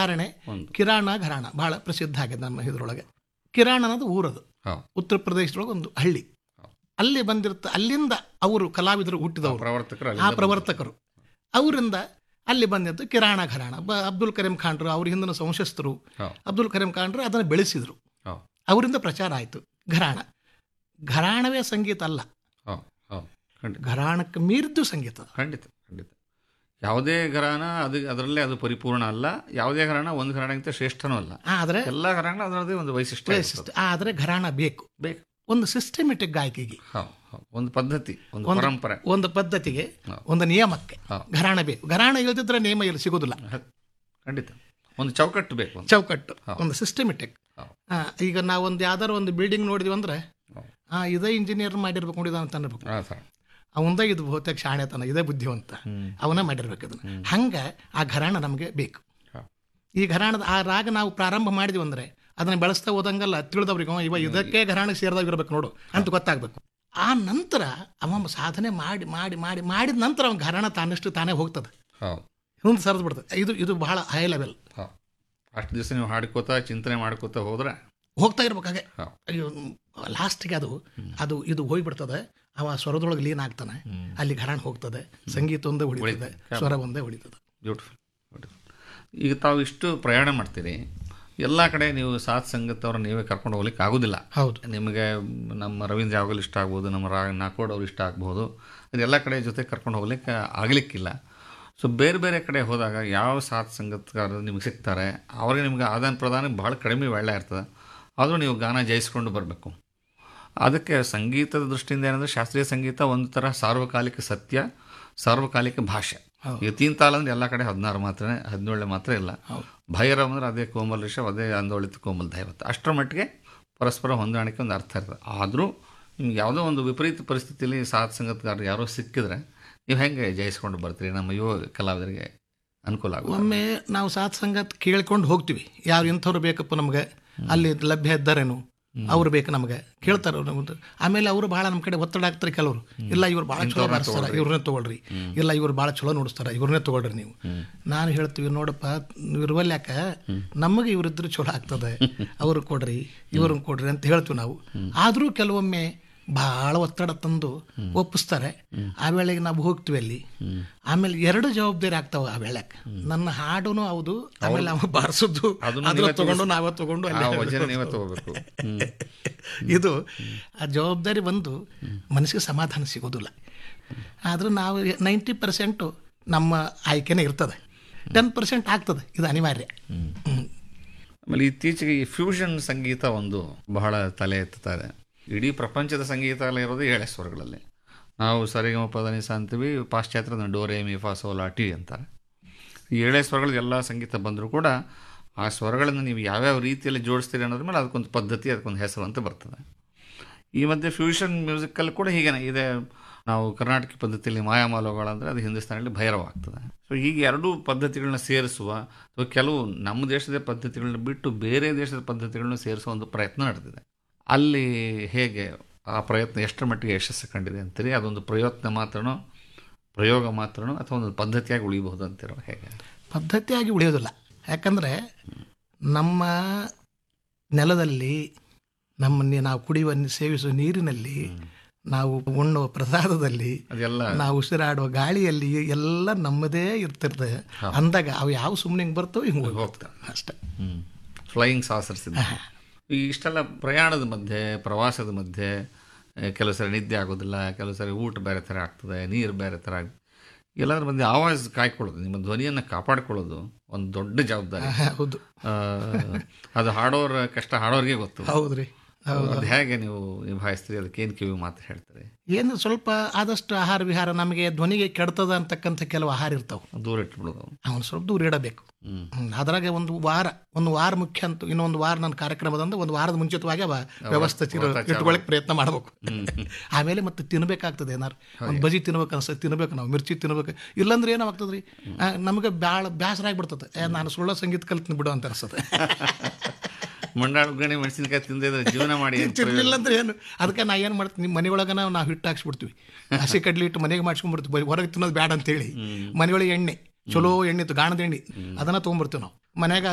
ಉದಾಹರಣೆ ಒಂದು ಕಿರಾಣ ಘರಾಣ ಬಹಳ ಪ್ರಸಿದ್ಧ ಆಗಿದೆ ನಮ್ಮ ಇದ್ರೊಳಗೆ ಕಿರಾಣ ಅನ್ನೋದು ಊರದು ಹೌದು ಉತ್ತರ ಪ್ರದೇಶದೊಳಗೆ ಒಂದು ಹಳ್ಳಿ ಅಲ್ಲಿ ಬಂದಿರ್ತ ಅಲ್ಲಿಂದ ಅವರು ಕಲಾವಿದರು ಹುಟ್ಟಿದವರು ಪ್ರವರ್ತಕರು ಆ ಅಲ್ಲಿಂದ ಪ್ರವರ್ತಕರು ಅವರಿಂದ ಅಲ್ಲಿ ಬಂದಿದ್ದು ಕಿರಾಣ ಘರಾಣ ಬ ಅಬ್ದುಲ್ ಕರೀಂ ಖಾನ್ರು ಅವ್ರ ಹಿಂದಿನ ವಂಶಸ್ಥರು ಹೌದು. ಅಬ್ದುಲ್ ಕರೀಂ ಖಾನ್ರು ಅದನ್ನು ಬೆಳೆಸಿದರು ಹೌದು. ಅವರಿಂದ ಪ್ರಚಾರ ಆಯಿತು ಘರಾಣ ಘರಾಣವೇ ಸಂಗೀತ ಅಲ್ಲ ಹೌದು ಹೌದು ಖಂಡಿತ ಘರಾಣಕ್ಕೆ ಮೀರಿದ್ದು ಸಂಗೀತ ಅದು. ಖಂಡಿತ ಖಂಡಿತ ಯಾವುದೇ ಘರಾನ ಅದು ಅದರಲ್ಲೇ ಅದು ಪರಿಪೂರ್ಣ ಅಲ್ಲ ಯಾವುದೇ ಘರಾನ ಒಂದು ಘರಾಣಕ್ಕಿಂತ ಶ್ರೇಷ್ಠನೂ ಅಲ್ಲ ಆದರೆ ಎಲ್ಲ ಘರಾಣ ಅದರದೇ ಒಂದು ವೈಶಿಷ್ಟ್ಯ ಇರ್ತದೆ. ಆದರೆ ಘರಾಣ ಬೇಕು ಬೇಕು ಒಂದು ಸಿಸ್ಟಮೆಟಿಕ್ ಗಾಯಕಿಗೆ ಹೌದು ಹೌದು ಒಂದು ಪದ್ಧತಿ ಒಂದು ಒಂದು- ಪರಂಪರೆ ಒಂದು ಪದ್ಧತಿಗೆ ಹೌದು. ಒಂದು ನಿಯಮಕ್ಕೆ ಹೌದು. ಘರಾಣ ಬೇಕು ಘರಾಣ ಇಲ್ದಿದ್ರೆ ನಿಯಮ ಇಲ್ಲಿ ಸಿಗೋದಿಲ್ಲ ಹ- ಖಂಡಿತ ಒಂದು ಚೌಕಟ್ಟು ಬೇಕು ಒಂದು ಚೌಕಟ್ಟು ಹೌದು. ಒಂದು ಸಿಸ್ಟಮೆಟಿಕ್ ಹೌದು. ಈಗ ನಾವು ಒಂದು ಯಾವ್ದಾರು ಒಂದು ಬಿಲ್ಡಿಂಗ್ ನೋಡಿದ್ವಿ ಅಂದ್ರೆ ಹೌದು. ಆ ಇದೇ ಇಂಜಿನಿಯರ್ ಮಾಡಿರ್ಬೇಕು ನೋಡಿದ ಅಂತ ಅನ್ಬೇಕು ಹಾಂ ಸರ್ ಅವಂದ ಇದು ಬಹುತೇಕ ಶಾಣೆತನ ಇದೇ ಬುದ್ಧಿವಂತ ಹ್ಮ್. ಅವನ ಮಾಡಿರ್ಬೇಕು ಇದನ್ನ ಹಂಗ ಆ ಘರಾಣ ನಮಗೆ ಬೇಕು ಹೌದು. ಈ ಘರಾಣದ ಆ ರಾಗ ನಾವು ಪ್ರಾರಂಭ ಮಾಡಿದ್ವಿ ಅಂದ್ರೆ ಅದನ್ನ ಬೆಳೆಸ್ತಾ ಹೋದಂಗಲ್ಲ ತಿಳಿದವ್ರಿಗೆ ಅವ ಇವ ಇದಕ್ಕೆ ಘರಾಣಕ್ಕೆ ಸೇರಿದಾಗ ಇರ್ಬೇಕು ನೋಡು ಅಂತ ಗೊತ್ತಾಗ್ಬೇಕು ಆ ನಂತರ ಅವ ಸಾಧನೆ ಮಾಡಿ ಮಾಡಿ ಮಾಡಿ ಮಾಡಿದ ನಂತರ ಅವನ ಘರಾಣ ತಾನಷ್ಟು ತಾನೇ ಹೋಗ್ತದೆ ಹೌದು ಮುಂದೆ ಸರಿದು ಬಿಡ್ತದೆ ಇದು ಇದು ಬಹಳ ಹೈ ಲೆವೆಲ್ ಹೌದು ಅಷ್ಟು ದಿವಸ ನೀವು ಹಾಡ್ಕೋತಾ ಚಿಂತನೆ ಮಾಡ್ಕೋತಾ ಹೋದ್ರೆ ಹೋಗ್ತಾ ಇರ್ಬೇಕಾಗೆ ಹೌದು ಅಯ್ಯೋ ಲಾಸ್ಟ್ಗೆ ಅದು ಅದು ಇದು ಹೋಗ್ಬಿಡ್ತದೆ ಅವ ಸ್ವರದೊಳಗೆ ಲೀನ್ ಆಗ್ತಾನೆ ಅಲ್ಲಿ ಘರಾಣ ಹೋಗ್ತದೆ ಸಂಗೀತ ಒಂದೇ ಉಳಿತದೆ ಸ್ವರ ಒಂದೇ ಉಳಿತದೆ ಬ್ಯೂಟಿಫುಲ್ ಬ್ಯೂಟಿಫುಲ್ ಈಗ ತಾವು ಇಷ್ಟು ಪ್ರಯಾಣ ಮಾಡ್ತೀರಿ ಎಲ್ಲ ಕಡೆ ನೀವು ಸಾತ್ ಸಂಗತವ್ರು ನೀವೇ ಕರ್ಕೊಂಡು ಹೋಗ್ಲಿಕ್ಕೆ ಆಗೋದಿಲ್ಲ ಹೌದು ನಿಮಗೆ ನಮ್ಮ ರವೀಂದ್ರ ಯಾವಾಗಲೂ ಇಷ್ಟ ಆಗ್ಬೋದು ನಮ್ಮ ರಾ ನಾಕೋಡ್ ಅವ್ರು ಇಷ್ಟ ಆಗ್ಬೋದು ಅದೆಲ್ಲ ಕಡೆ ಜೊತೆ ಕರ್ಕೊಂಡು ಹೋಗ್ಲಿಕ್ಕೆ ಆಗಲಿಕ್ಕಿಲ್ಲ ಸೊ ಬೇರೆ ಬೇರೆ ಕಡೆ ಹೋದಾಗ ಯಾವ ಸಾತ್ ಸಂಗತಗಾರರು ನಿಮಗೆ ಸಿಗ್ತಾರೆ ಅವ್ರಿಗೆ ನಿಮ್ಗೆ ಆದಾನ ಪ್ರದಾನ ಭಾಳ ಕಡಿಮೆ ವೇಳೆ ಇರ್ತದೆ ಆದರೂ ನೀವು ಗಾನ ಜಯಿಸ್ಕೊಂಡು ಬರಬೇಕು ಅದಕ್ಕೆ ಸಂಗೀತದ ದೃಷ್ಟಿಯಿಂದ ಏನಂದರೆ ಶಾಸ್ತ್ರೀಯ ಸಂಗೀತ ಒಂದು ಥರ ಸಾರ್ವಕಾಲಿಕ ಸತ್ಯ ಸಾರ್ವಕಾಲಿಕ ಭಾಷೆ ಈಗ ತೀನ್ ತಾಳ ಅಂದ್ರೆ ಎಲ್ಲ ಕಡೆ ಹದಿನಾರು ಮಾತ್ರ ಹದಿನೇಳು ಮಾತ್ರ ಇಲ್ಲ ಭೈರವ್ ಅಂದ್ರೆ ಅದೇ ಕೋಮಲ್ ಋಷಭ್ ಅದೇ ಅಂದೋಳಿತ ಕೋಮಲ್ ದೈವತ್ ಅಷ್ಟರ ಮಟ್ಟಿಗೆ ಪರಸ್ಪರ ಹೊಂದಾಣಿಕೆ ಒಂದು ಅರ್ಥ ಇರ್ತದೆ ಆದರೂ ನಿಮ್ಗೆ ಯಾವುದೋ ಒಂದು ವಿಪರೀತ ಪರಿಸ್ಥಿತಿಯಲ್ಲಿ ಸಾತ್ ಸಂಗತಗಾರರು ಯಾರೋ ಸಿಕ್ಕಿದ್ರೆ ನೀವು ಹೆಂಗೆ ಜಯಿಸ್ಕೊಂಡು ಬರ್ತೀರಿ ನಮ್ಮ ಯುವ ಕಲಾವಿದರಿಗೆ ಅನುಕೂಲ ಆಗುತ್ತೆ ಒಮ್ಮೆ ನಾವು ಸಾತ್ ಸಂಗತ್ ಕೇಳ್ಕೊಂಡು ಹೋಗ್ತೀವಿ ಯಾರು ಇಂಥವ್ರು ಬೇಕಪ್ಪ ನಮ್ಗೆ ಅಲ್ಲಿ ಲಭ್ಯ ಇದ್ದಾರೇನು ಅವ್ರು ಬೇಕು ನಮಗೆ ಕೇಳ್ತಾರೆ ಅವ್ರು ನಮ್ದು. ಆಮೇಲೆ ಅವರು ಭಾಳ ನಮ್ಮ ಕಡೆ ಒತ್ತಡ ಆಗ್ತಾರೆ ಕೆಲವರು ಇಲ್ಲ ಇವ್ರು ಭಾಳ ಚಲೋ ಬಾರಿಸ್ತಾರೆ ಇವ್ರನ್ನೇ ತಗೊಳ್ರಿ ಇಲ್ಲ ಇವ್ರು ಭಾಳ ಚಲೋ ನುಡಿಸ್ತಾರೆ ಇವ್ರನ್ನೇ ತಗೊಳ್ರಿ ನೀವು ನಾನು ಹೇಳ್ತೀವಿ ನೋಡಪ್ಪ ಇರುವಲ್ಲಿ ಯಾಕ ನಮಗೆ ಇವರಿದ್ರೆ ಚಲೋ ಆಗ್ತದೆ ಅವ್ರು ಕೊಡ್ರಿ ಇವ್ರನ್ನ ಕೊಡ್ರಿ ಅಂತ ಹೇಳ್ತೀವಿ ನಾವು ಆದರೂ ಕೆಲವೊಮ್ಮೆ ಭಾಳ ಒತ್ತಡ ತಂದು ಒಪ್ಪಿಸ್ತಾರೆ ಆ ವೇಳೆಗೆ ನಾವು ಹೋಗ್ತೀವಿ ಅಲ್ಲಿ ಆಮೇಲೆ ಎರಡು ಜವಾಬ್ದಾರಿ ಆಗ್ತಾವ ಆ ವೇಳೆಗೆ ನನ್ನ ಹಾಡುನು ಹೌದು ಆಮೇಲೆ ಅವ ಬಾರಿಸೋದು ಅದನ್ನು ಅದ್ರ ನೀವೇ ತಗೊಂಡು ನಾವೇ ತಗೊಂಡು ಆ ಅಲ್ಲೇ ವಚನ ನೀವೇ ತಗೋಬೇಕು ಹ್ಮ್. ಇದು ಆ ಜವಾಬ್ದಾರಿ ಬಂದು ಮನಸ್ಸಿಗೆ ಸಮಾಧಾನ ಸಿಗೋದಿಲ್ಲ ಆದ್ರೆ ನಾವು ನೈಂಟಿ ಪರ್ಸೆಂಟು ನಮ್ಮ ಆಯ್ಕೆನೇ ಇರ್ತದೆ ಟೆನ್ ಪರ್ಸೆಂಟ್ ಆಗ್ತದೆ ಇದು ಅನಿವಾರ್ಯ ಹ್ಮ್. ಆಮೇಲೆ ಇತ್ತೀಚೆಗೆ ಈ ಫ್ಯೂಷನ್ ಸಂಗೀತ ಒಂದು ಬಹಳ ತಲೆ ಎತ್ತುತ್ತಾರೆ ಇಡೀ ಪ್ರಪಂಚದ ಸಂಗೀತ ಎಲ್ಲ ಇರೋದು ಏಳೆ ಸ್ವರಗಳಲ್ಲಿ ನಾವು ಸರಿಗಮ ಪದನಿಸ ಅಂತೀವಿ ಪಾಶ್ಚಾತ್ಯದ ಡೋರೆ ಮಿ ಫಾ ಸೋಲಾ ಟಿ ಅಂತಾರೆ ಈ ಏಳೆ ಸ್ವರಗಳು ಎಲ್ಲ ಸಂಗೀತ ಬಂದರೂ ಕೂಡ ಆ ಸ್ವರಗಳನ್ನು ನೀವು ಯಾವ್ಯಾವ ರೀತಿಯಲ್ಲಿ ಜೋಡಿಸ್ತೀರಿ ಅನ್ನೋದ್ರ ಮೇಲೆ ಅದಕ್ಕೊಂದು ಪದ್ಧತಿ ಅದಕ್ಕೊಂದು ಹೆಸರು ಅಂತ ಬರ್ತದೆ ಈ ಮಧ್ಯೆ ಫ್ಯೂಷನ್ ಮ್ಯೂಸಿಕಲ್ಲಿ ಕೂಡ ಹೀಗೇನೆ ಇದೆ ನಾವು ಕರ್ನಾಟಕ ಪದ್ಧತಿಯಲ್ಲಿ ಮಾಯಾಮಾಲೋಗಳು ಅಂದರೆ ಅದು ಹಿಂದೂಸ್ತಾನಲ್ಲಿ ಭೈರವ ಆಗ್ತದೆ ಸೊ ಹೀಗೆ ಎರಡೂ ಪದ್ಧತಿಗಳನ್ನ ಸೇರಿಸುವ ಅಥವಾ ಕೆಲವು ನಮ್ಮ ದೇಶದ ಪದ್ಧತಿಗಳನ್ನ ಬಿಟ್ಟು ಬೇರೆ ದೇಶದ ಪದ್ಧತಿಗಳನ್ನ ಸೇರಿಸುವ ಒಂದು ಪ್ರಯತ್ನ ನಡೆದಿದೆ ಅಲ್ಲಿ ಹೇಗೆ ಆ ಪ್ರಯತ್ನ ಎಷ್ಟರ ಮಟ್ಟಿಗೆ ಯಶಸ್ಸು ಕಂಡಿದೆ ಅಂತೀರಿ ಅದೊಂದು ಪ್ರಯತ್ನ ಮಾತ್ರನೋ ಪ್ರಯೋಗ ಮಾತ್ರನೋ ಅಥವಾ ಒಂದು ಪದ್ಧತಿಯಾಗಿ ಉಳಿಬಹುದು ಅಂತಿರೋ ಹೇಗೆ ಪದ್ಧತಿಯಾಗಿ ಉಳಿಯೋದಿಲ್ಲ ಯಾಕಂದರೆ ನಮ್ಮ ನೆಲದಲ್ಲಿ ನಮ್ಮ ನೀ- ನಾವು ಕುಡಿಯುವ ನೀ- ಸೇವಿಸುವ ನೀರಿನಲ್ಲಿ ನಾವು ಉಣ್ಣುವ ಪ್ರಸಾದದಲ್ಲಿ ಅದೆಲ್ಲ ನಾವು ಉಸಿರಾಡುವ ಗಾಳಿಯಲ್ಲಿ ಎಲ್ಲ ನಮ್ಮದೇ ಇರ್ತಿರ್ತದೆ ಅಂದಾಗ ಅವು ಯಾವ ಸುಮ್ಮನೆ ಹಿಂಗೆ ಬರ್ತವೆ ಹಿಂಗೆ ಹೋಗ್ತವೆ ಅಷ್ಟೇ ಫ್ಲೈಯಿಂಗ್ ಸಾಸರ್ಸ್ ಈ ಇಷ್ಟೆಲ್ಲ ಪ್ರಯಾಣದ ಮಧ್ಯೆ ಪ್ರವಾಸದ ಮಧ್ಯೆ ಆ, ಕೆಲವು ಸರಿ ನಿದ್ದೆ ಆಗೋದಿಲ್ಲ ಕೆಲವು ಸರಿ ಊಟ ಬೇರೆ ಥರ ಆಗ್ತದೆ ನೀರು ಬೇರೆ ಥರ ಆಗ್ ಎಲ್ಲದ್ರ ಮಧ್ಯೆ ಆವಾಜ್ ಕಾಯ್ಕೊಳ್ಳೋದು ನಿಮ್ಮ ಧ್ವನಿಯನ್ನು ಕಾಪಾಡ್ಕೊಳ್ಳೋದು ಒಂದು ದೊಡ್ಡ ಜವಾಬ್ದಾರಿ ಹೌದು ಆ, ಅದು ಹಾಡೋರ ಕಷ್ಟ ಹಾಡೋರಿಗೆ ಗೊತ್ತು ಹೌದ್ರಿ ಅದು ಹೇಗೆ ನೀವು ನಿಭಾಯಿಸ್ತೀರಿ ಅದಕ್ಕೆ ಏನು ಕಿವಿ ಮಾತು ಹೇಳ್ತಾರೆ ಏನು ಸ್ವಲ್ಪ ಆದಷ್ಟು ಆಹಾರ ವಿಹಾರ ನಮಗೆ ಧ್ವನಿಗೆ ಕೆಡ್ತದ ಅಂತಕ್ಕಂಥ ಕೆಲವು ಆಹಾರ ಇರ್ತಾವೆ ದೂರ ಇಟ್ಬಿಡೋದು ಅವನು ಸ್ವಲ್ಪ ದೂರ ಇಡಬೇಕು ಹ್ಮ್. ಹ್ಮ್. ಅದ್ರಾಗೆ ಒಂದು ವಾರ ಒಂದು ವಾರ ಮುಖ್ಯ ಅಂತ ಇನ್ನೊಂದು ವಾರ ನನ್ನ ಕಾರ್ಯಕ್ರಮದಂದ್ರೆ ಒಂದು ವಾರದ ಮುಂಚಿತವಾಗಿ ಅವ ವ್ಯವಸ್ಥೆ ತಿರು ಇಟ್ಕೊಳಕ್ ಪ್ರಯತ್ನ ಮಾಡ್ಬೇಕು ಆಮೇಲೆ ಮತ್ತೆ ತಿನ್ಬೇಕಾಗ್ತದೆ ಏನಾರು ಒಂದು ಬಜಿ ತಿನ್ಬೇಕು ಅನ್ಸ್ತದೆ ತಿನ್ಬೇಕು ನಾವು ಮಿರ್ಚಿ ತಿನ್ಬೇಕು ಇಲ್ಲಾಂದ್ರೆ ಏನಾಗ್ತದೆ ರೀ ನಮಗೆ ಭಾಳ ಬೇಸರ ಆಗ್ಬಿಡ್ತದೆ ಏ, ನಾನು ಸುಳ್ಳ ಸಂಗೀತ ಕಲ್ತ್ನ ಬಿಡು ಅಂತ ಅನ್ಸ್ತದೆ ಮಂಡಾಳ ಗಣಿ ಮೆಣಸಿನಕಾಯಿ ತಿಂದಿದ್ರೆ ಜೀವನ ಮಾಡಿ ಏನ್ ಪ್ರಯೋಜನ? ತಿರ್ಲಿಲ್ಲ ಅಂದ್ರೆ ಏನು ಅದಕ್ಕೆ ನಾ ಏನು ಮಾಡ್ತೀನಿ ನಿಮ್ಮ ಮನೆಯೊಳಗೆ ನಾವು ನಾವು ಹಿಟ್ಟು ಹಾಕ್ಸ್ಬಿಡ್ತೀವಿ ಹಸಿ ಕಡ್ಲಿ ಇಟ್ಟು ಮನೆಗೆ ಮಾಡ್ಸ್ಕೊಂಡ್ಬಿಡ್ತೀವಿ ಬರೀ ಹೊರಗೆ ತಿನ್ನೋದು ಬೇಡ ಅಂತೇಳಿ ಮನೆಯೊಳಗೆ ಎಣ್ಣೆ ಚಲೋ ಎಣ್ಣೆ ಇತ್ತು ಗಾಣದ ಎಣ್ಣೆ ಅದನ್ನ ತೊಗೊಂಡ್ಬರ್ತೀವಿ ನಾವು ಮನ್ಯಾಗ